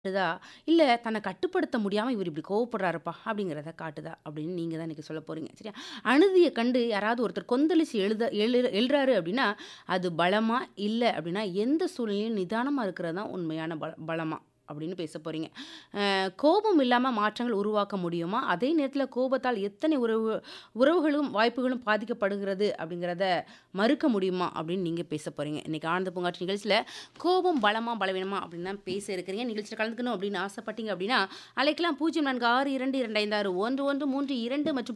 காட்டுதா? இல்ல தன்னை கட்டுப்படுத்த முடியாம இவரு இப்படி கோவப்படுறாருப்பா அப்படிங்கிறத காட்டுதா? அப்படின்னு நீங்க தான் இன்னைக்கு சொல்லப் போறீங்க. சரியா? அநீதிய கண்டு யாராவது ஒருத்தர் கொந்தளிச்சு எழுத எழு எழுறாரு அப்படின்னா, அது பலமா? இல்ல அப்படின்னா, எந்த சூழ்நிலையிலும் நிதானமா இருக்கிறது தான் உண்மையான பல பலமா? அப்படின்னு பேசப் போறீங்க. அ கோபம் இல்லாம மாற்றங்கள் உருவாக்க முடியுமா? அதே நேரத்தில கோபத்தால் எத்தனை உறவு உறவுகளும், வாய்ப்புகளும் பாதிக்கப்படுகிறது அப்படிங்கிறத மறுக்க முடியுமா? அப்படின்னு நீங்க பேசப் போறீங்க. இன்னைக்கு ஆனந்த பூங்காற்று நிகழ்ச்சியில கோபம் பலமா? பலவீனமா? அப்படின்னு தான் பேச இருக்கிறீங்க. நிகழ்ச்சியில கலந்துக்கணும் அப்படின்னு ஆசைப்பட்டீங்க அப்படின்னா, அழைக்கலாம் 0462256113 மற்றும்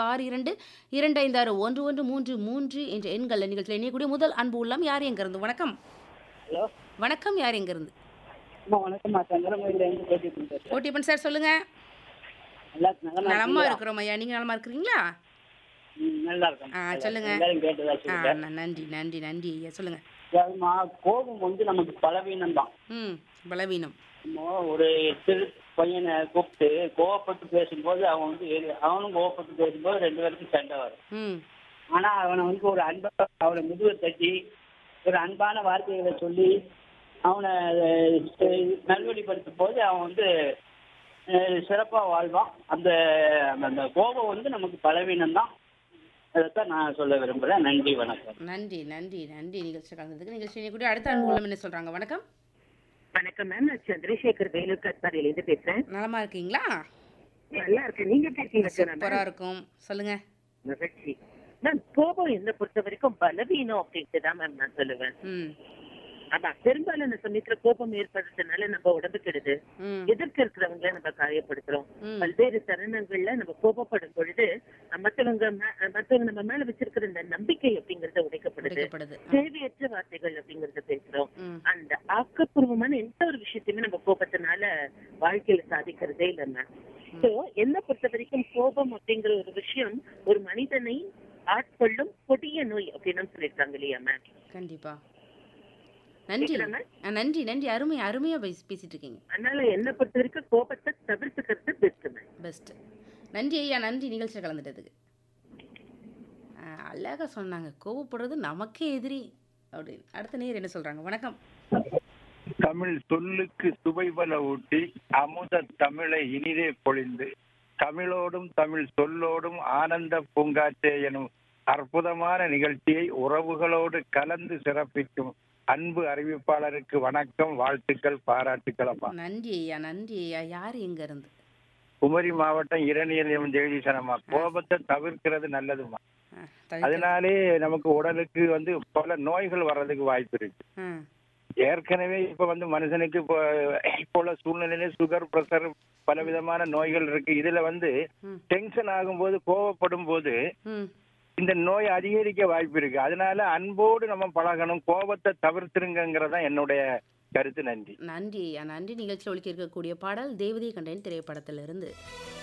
0462256113 என்ற எண்கள்ல நிகழ்ச்சியில இணையக்கூடிய முதல் அன்பு உள்ளம் யார் எங்கிருந்து? வணக்கம். ஹலோ வணக்கம். யார் எங்கிருந்து? அம்மா வணக்கம்மா சந்திரமொழியிலேருந்து பேசிட்டு இருக்கேன் கோட்டியப்பன் சார் சொல்லுங்க. நல்லா நலமா நலமா இருக்கீங்களா இருக்கிறோம் ஐயா. நீங்க நலமா இருக்கிறீங்களா? ம், நல்லா இருக்கேன் ஆ நல்லா சொல்லுங்க. இருக்கேன். எல்லாரும் கேட்டதா ஆ சொல்லுங்க ந நன்றி, நன்றி, நன்றி ஐயா. சொல்லுங்க. அதாவதுமா கோபம் வந்து நமக்கு பலவீனம் தான் ம். பலவீனம். நம்ம ஒரு சிறு பையனை கூப்பிட்டு கோவப்பட்டு பேசும்போது அவன் வந்து எது- அவனும் கோவப்பட்டு பேசும்போது ரெண்டு பேருக்கும் சண்டை வரும் ம். ஆனா அவனை வந்து ஒரு அன்பா அவனை முதுவை தட்டி ஒரு அன்பான வார்த்தைகளை சொல்லி அவனை அஹ், நல்வழிப்படுத்தும் போது அவன் வந்து அஹ், சிறப்பா வாழ்வான் அந்த அந்த கோபம் வந்து நமக்கு பலவீனம் தான் அதைத்தான் நான் சொல்ல விரும்புறேன் நன்றி வணக்கம் நன்றி, நன்றி, நன்றி நிகழ்ச்சியில கலந்ததுக்கு. நிகழ்ச்சி இணையக்கூடிய அடுத்த அன்பு உள்ளம் என்ன சொல்றாங்க? வணக்கம். வணக்கம் மேம் நான் சந்திரசேகர் வேலூர் கட்பாறையிலேருந்து பேசுறேன் நலமா இருக்கீங்களா? நல்லா இருக்கேன் நீங்க எப்படி இருக்கீங்க சூப்பரா இருக்கும். சொல்லுங்க. மகிழ்ச்சி மேம் கோபம் என்ன பொறுத்த வரைக்கும் பலவீனம் அப்படின்ட்டு தான் மேம் நான் சொல்லுவேன் ம். ஆமா பெரும்பாலான சமயத்துல கோபம் ஏற்படுறதுனால நம்ம உடம்பு கெடுது ம். எதிர்க்க இருக்கிறவங்கள நம்ம காயப்படுத்துறோம் ம். பல்வேறு தருணங்கள்ல நம்ம கோபப்படும் பொழுது மற்றவங்க மே- மற்றவங்க நம்ம மேல வச்சிருக்கிற இந்த நம்பிக்கை அப்படிங்கறது உடைக்கப்படுது உடைக்கப்படுது. ஆ. தேவையற்ற வார்த்தைகள் அப்படிங்கறத பேசுறோம் ம். அந்த ஆக்கப்பூர்வமான எந்த ஒரு விஷயத்தையுமே நம்ம கோபத்தினால வாழ்க்கையில சாதிக்கிறதே இல்ல மேம் சோ என்ன பொறுத்த வரைக்கும் கோபம் அப்படிங்கிற ஒரு விஷயம் ஒரு மனிதனை ஆட்கொள்ளும் கொடிய நோய் அப்படின்னு சொல்லியிருக்காங்க இல்லையா மேம் கண்டிப்பா. நன்றி. கேக்குதா மேம்? ஆ, நன்றி, நன்றி. அருமை, அருமையா பேசி பேசிட்டு இருக்கீங்க. அதனால என்ன பொறுத்த வரைக்கும் கோபத்தை தவிர்த்துக்கிறது பெஸ்ட் மேம் பெஸ்ட். நன்றி ஐயா. நன்றி நிகழ்ச்சியில கலந்துட்டதுக்கு. ஆ, அழகா சொன்னாங்க. கோவப்படுறது நமக்கே எதிரி அப்படின்னு. அடுத்த நேயர் என்ன சொல்றாங்க? வணக்கம். தமிழ் சொல்லுக்கு சுவைபல ஊட்டி அமுத தமிழை இனிதே பொழிந்து தமிழோடும் தமிழ் சொல்லோடும் ஆனந்த பூங்காற்றே எனும் அற்புதமான நிகழ்ச்சியை உறவுகளோடு கலந்து சிறப்பிக்கும் அன்பு அறிவிப்பாளருக்கு வணக்கம் வாழ்த்துக்கள் பாராட்டுக்கள் அம்மா நன்றி ஐயா. நன்றி ஐயா. யார் எங்க இருந்து? குமரி மாவட்டம் இரணியல் ஜெகதீசன் அம்மா கோபத்தை தவிர்க்கிறது நல்லதுமா ஆ, தவிர்க்க- அதனாலே நமக்கு உடலுக்கு வந்து பல நோய்கள் வர்றதுக்கு வாய்ப்பு இருக்கு ஆ. ஏற்கனவே இப்ப வந்து மனுஷனுக்கு இப்போ இப்போ உள்ள சூழ்நிலையில சுகர் பிரஷர் பல விதமான நோய்கள் இருக்கு இதுல வந்து ம். டென்ஷன் ஆகும்போது கோவப்படும் போது ம். இந்த நோய் அதிகரிக்க வாய்ப்பு இருக்கு அதனால அன்போடு நம்ம பழகணும் கோபத்தை தவிர்த்துருங்கிறதான் என்னுடைய கருத்து நன்றி நன்றி ஐயா. நன்றி நிகழ்ச்சியில் ஒலிக்க இருக்கக்கூடிய பாடல் தேவதை கண்டேன் திரைப்படத்திலிருந்து